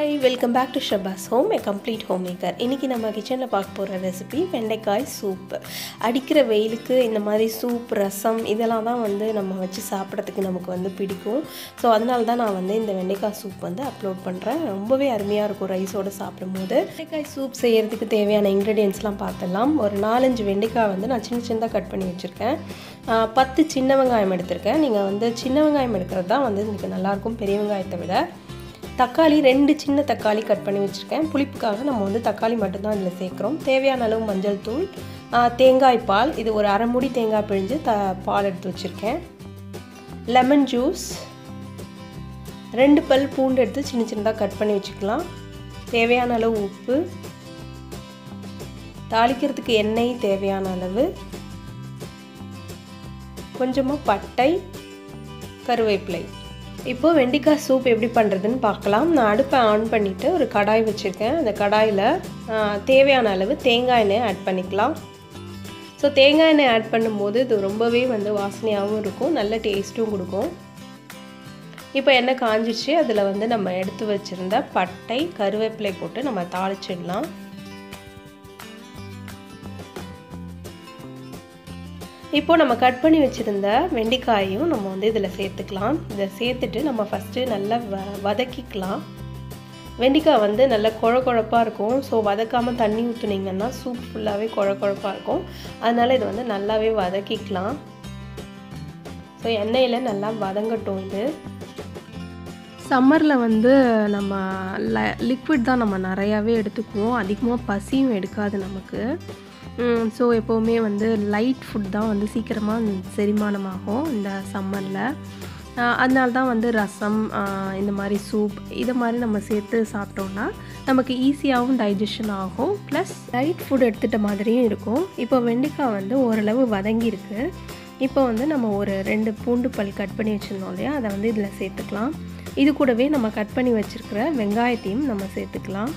hi welcome back to Shabaz home a complete home maker இன்றைக்கி நம்ம கிச்சனில் பார்க்க போகிற ரெசிபி வெண்டைக்காய் சூப் அடிக்கிற வெயிலுக்கு இந்த மாதிரி சூப் ரசம் இதெல்லாம் தான் வந்து நம்ம வச்சு சாப்பிட்றதுக்கு நமக்கு வந்து பிடிக்கும் ஸோ அதனால தான் நான் வந்து இந்த வெண்டைக்காய் சூப் வந்து அப்லோட் பண்ணுறேன் ரொம்பவே அருமையாக இருக்கும் ரைஸோடு சாப்பிடும்போது வெண்டைக்காய் சூப் செய்கிறதுக்கு தேவையான இன்க்ரீடியன்ஸ்லாம் பார்த்துடலாம் ஒரு நாலஞ்சு வெண்டைக்காய் வந்து நான் சின்ன சின்னதாக கட் பண்ணி வச்சுருக்கேன் ஆஹ் பத்து சின்ன வெங்காயம் எடுத்திருக்கேன் நீங்கள் வந்து சின்ன வெங்காயம் எடுக்கிறது தான் வந்து இதுக்கு நல்லாயிருக்கும் பெரிய வெங்காயத்தை விட தக்காளி ரெண்டு சின்ன தக்காளி கட் பண்ணி வச்சுருக்கேன் புளிப்புக்காக நம்ம வந்து தக்காளி மட்டும்தான் இதில் சேர்க்குறோம் தேவையான அளவு மஞ்சள் தூள் ஆஹ் தேங்காய் பால் இது ஒரு அரை மூடி தேங்காய் பிழிஞ்சு த பால் எடுத்து வச்சுருக்கேன் லெமன் ஜூஸ் ரெண்டு பல் பூண்டு எடுத்து சின்ன சின்னதாக கட் பண்ணி வச்சுக்கலாம் தேவையான அளவு உப்பு தாளிக்கிறதுக்கு எண்ணெய் தேவையான அளவு கொஞ்சமாக பட்டை கருவேப்பிலை இப்போது வெண்டைக்காய் சூப் எப்படி பண்ணுறதுன்னு பார்க்கலாம் நான் அடுப்பை ஆன் பண்ணிவிட்டு ஒரு கடாய் வச்சுருக்கேன் அந்த கடாயில் தேவையான அளவு தேங்காய் எண்ணெய் ஆட் பண்ணிக்கலாம் ஸோ தேங்காய் எண்ணெய் ஆட் பண்ணும்போது இது ரொம்பவே வந்து வாசனையாகவும் இருக்கும் நல்ல டேஸ்ட்டும் கொடுக்கும் இப்போ எண்ணெய் காஞ்சிச்சு அதில் வந்து நம்ம எடுத்து வச்சுருந்த பட்டை கருவேப்பிலை போட்டு நம்ம தாளிச்சிடலாம் இப்போ நம்ம கட் பண்ணி வச்சுருந்த வெண்டைக்காயும் நம்ம வந்து இதில் சேர்த்துக்கலாம் இதை சேர்த்துட்டு நம்ம ஃபஸ்ட்டு நல்லா வ வதக்கிக்கலாம் வெண்டைக்காய் வந்து நல்லா குழ குழப்பாக இருக்கும் ஸோ வதக்காமல் தண்ணி ஊற்றுனீங்கன்னா சூப் ஃபுல்லாகவே குழ குழப்பாக இருக்கும் அதனால் இதை வந்து நல்லாவே வதக்கிக்கலாம் ஸோ எண்ணெயில் நல்லா வதங்கட்டும் இது சம்மரில் வந்து நம்ம ல லிக்விட் தான் நம்ம நிறையாவே எடுத்துக்குவோம் அதிகமாக பசியும் எடுக்காது நமக்கு ஸோ எப்போவுமே வந்து லைட் ஃபுட் தான் வந்து சீக்கிரமாக செரிமானமாகும் இந்த சம்மரில் அதனால தான் வந்து ரசம் இந்த மாதிரி சூப் இதை மாதிரி நம்ம சேர்த்து சாப்பிட்டோம்னா நமக்கு ஈஸியாகவும் டைஜஷன் ஆகும் ப்ளஸ் லைட் ஃபுட் எடுத்துகிட்ட மாதிரியும் இருக்கும் இப்போ வெண்டைக்காய் வந்து ஓரளவு வதங்கியிருக்கு இப்போ வந்து நம்ம ஒரு ரெண்டு பூண்டு பல் கட் பண்ணி வச்சுருந்தோம் இல்லையா அதை வந்து இதில் சேர்த்துக்கலாம் இது கூடவே நம்ம கட் பண்ணி வச்சுருக்கிற வெங்காயத்தையும் நம்ம சேர்த்துக்கலாம்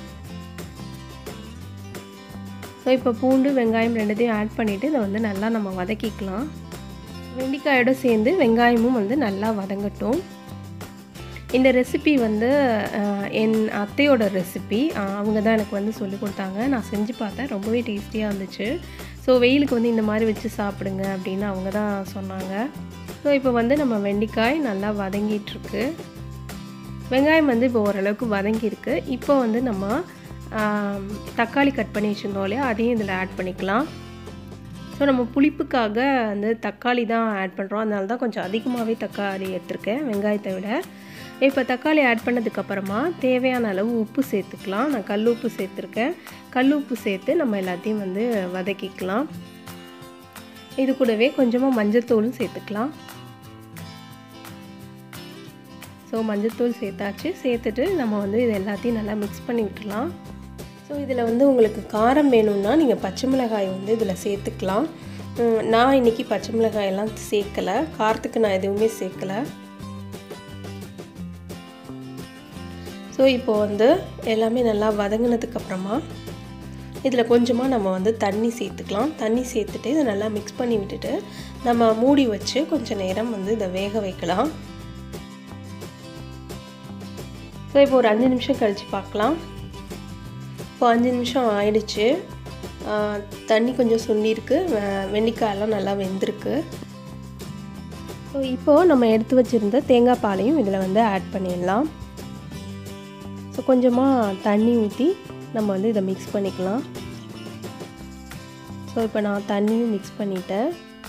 ஸோ இப்போ பூண்டு வெங்காயம் ரெண்டுத்தையும் ஆட் பண்ணிவிட்டு இதை வந்து நல்லா நம்ம வதக்கிக்கலாம் வெண்டைக்காயோடு சேர்ந்து வெங்காயமும் வந்து நல்லா வதங்கட்டும் இந்த ரெசிபி வந்து என் அத்தையோட ரெசிபி அவங்க தான் எனக்கு வந்து சொல்லி கொடுத்தாங்க நான் செஞ்சு பார்த்தேன் ரொம்பவே டேஸ்டியாக இருந்துச்சு ஸோ வெயிலுக்கு வந்து இந்த மாதிரி வச்சு சாப்பிடுங்க அப்படின்னு அவங்க தான் சொன்னாங்க ஸோ இப்போ வந்து நம்ம வெண்டைக்காய் நல்லா வதங்கிட்டுருக்கு வெங்காயம் வந்து இப்போ ஓரளவுக்கு வதங்கியிருக்கு இப்போ வந்து நம்ம தக்காளி கட் பண்ணி வச்சுருந்தோம் இல்லையா அதையும் இதில் ஆட் பண்ணிக்கலாம் ஸோ நம்ம புளிப்புக்காக வந்து தக்காளி தான் ஆட் பண்ணுறோம் அதனால தான் கொஞ்சம் அதிகமாகவே தக்காளி எடுத்திருக்கேன் வெங்காயத்தை விட இப்போ தக்காளி ஆட் பண்ணதுக்கப்புறமா தேவையான அளவு உப்பு சேர்த்துக்கலாம் நான் கல் உப்பு சேர்த்துருக்கேன் கல் உப்பு சேர்த்து நம்ம எல்லாத்தையும் வந்து வதக்கிக்கலாம் இது கூடவே கொஞ்சமாக மஞ்சத்தூளும் சேர்த்துக்கலாம் ஸோ மஞ்சத்தூள் சேர்த்தாச்சு சேர்த்துட்டு நம்ம வந்து இது எல்லாத்தையும் நல்லா மிக்ஸ் பண்ணி விட்டுலாம் ஸோ இதில் வந்து உங்களுக்கு காரம் வேணும்னா நீங்கள் பச்சை மிளகாய் வந்து இதில் சேர்த்துக்கலாம் நான் இன்றைக்கி பச்சை மிளகாயெல்லாம் சேர்க்கலை காரத்துக்கு நான் எதுவுமே சேர்க்கலை ஸோ இப்போது வந்து எல்லாமே நல்லா வதங்கினதுக்கப்புறமா இதில் கொஞ்சமாக நம்ம வந்து தண்ணி சேர்த்துக்கலாம் தண்ணி சேர்த்துட்டு இதை நல்லா மிக்ஸ் பண்ணி விட்டுட்டு நம்ம மூடி வச்சு கொஞ்சம் நேரம் வந்து இதை வேக வைக்கலாம் ஸோ இப்போ ஒரு அஞ்சு நிமிஷம் கழித்து பார்க்கலாம் இப்போ அஞ்சு நிமிஷம் ஆயிடுச்சு தண்ணி கொஞ்சம் சுண்டிருக்கு வெண்டைக்காயெல்லாம் நல்லா வெந்திருக்கு ஸோ இப்போது நம்ம எடுத்து வச்சுருந்த தேங்காய் பாலையும் இதில் வந்து ஆட் பண்ணிடலாம் ஸோ கொஞ்சமாக தண்ணி ஊற்றி நம்ம வந்து இதை மிக்ஸ் பண்ணிக்கலாம் ஸோ இப்போ நான் தண்ணியும் மிக்ஸ் பண்ணிட்டேன்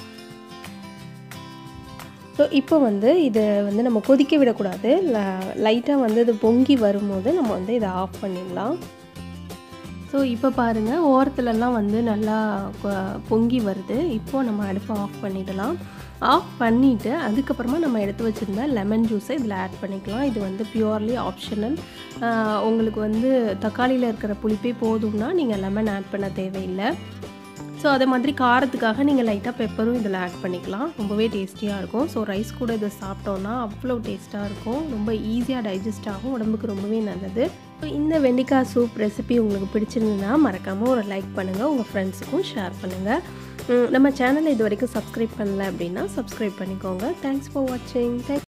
ஸோ இப்போ வந்து இதை வந்து நம்ம கொதிக்க விடக்கூடாது லைட்டாக வந்து இது பொங்கி வரும்போது நம்ம வந்து இதை ஆஃப் பண்ணிடலாம் ஸோ இப்போ பாருங்கள் ஓரத்துலலாம் வந்து நல்லா பொங்கி வருது இப்போது நம்ம அடுப்பை ஆஃப் பண்ணிடலாம் ஆஃப் பண்ணிவிட்டு அதுக்கப்புறமா நம்ம எடுத்து வச்சுருந்த லெமன் ஜூஸை இதில் ஆட் பண்ணிக்கலாம் இது வந்து பியூர்லி ஆப்ஷனல் உங்களுக்கு வந்து தக்காளியில் இருக்கிற புளிப்பே போதும்னா நீங்கள் லெமன் ஆட் பண்ண தேவையில்லை ஸோ அதே மாதிரி காரத்துக்காக நீங்கள் லைட்டாக பெப்பரும் இதில் ஆட் பண்ணிக்கலாம் ரொம்பவே டேஸ்டியாக இருக்கும் ஸோ ரைஸ் கூட இதை சாப்பிட்டோன்னா அவ்வளோ டேஸ்ட்டாக இருக்கும் ரொம்ப ஈஸியாக டைஜஸ்ட் ஆகும் உடம்புக்கு ரொம்பவே நல்லது ஸோ இந்த வெண்டைக்காய் சூப் ரெசிபி உங்களுக்கு பிடிச்சிருந்ததுன்னா மறக்காமல் ஒரு லைக் பண்ணுங்கள் உங்கள் ஃப்ரெண்ட்ஸுக்கும் ஷேர் பண்ணுங்கள் நம்ம சேனலை இது வரைக்கும் சப்ஸ்கிரைப் பண்ணல அப்படின்னா சப்ஸ்கிரைப் பண்ணிக்கோங்க தேங்க்ஸ் ஃபார் வாட்சிங் தேங்க்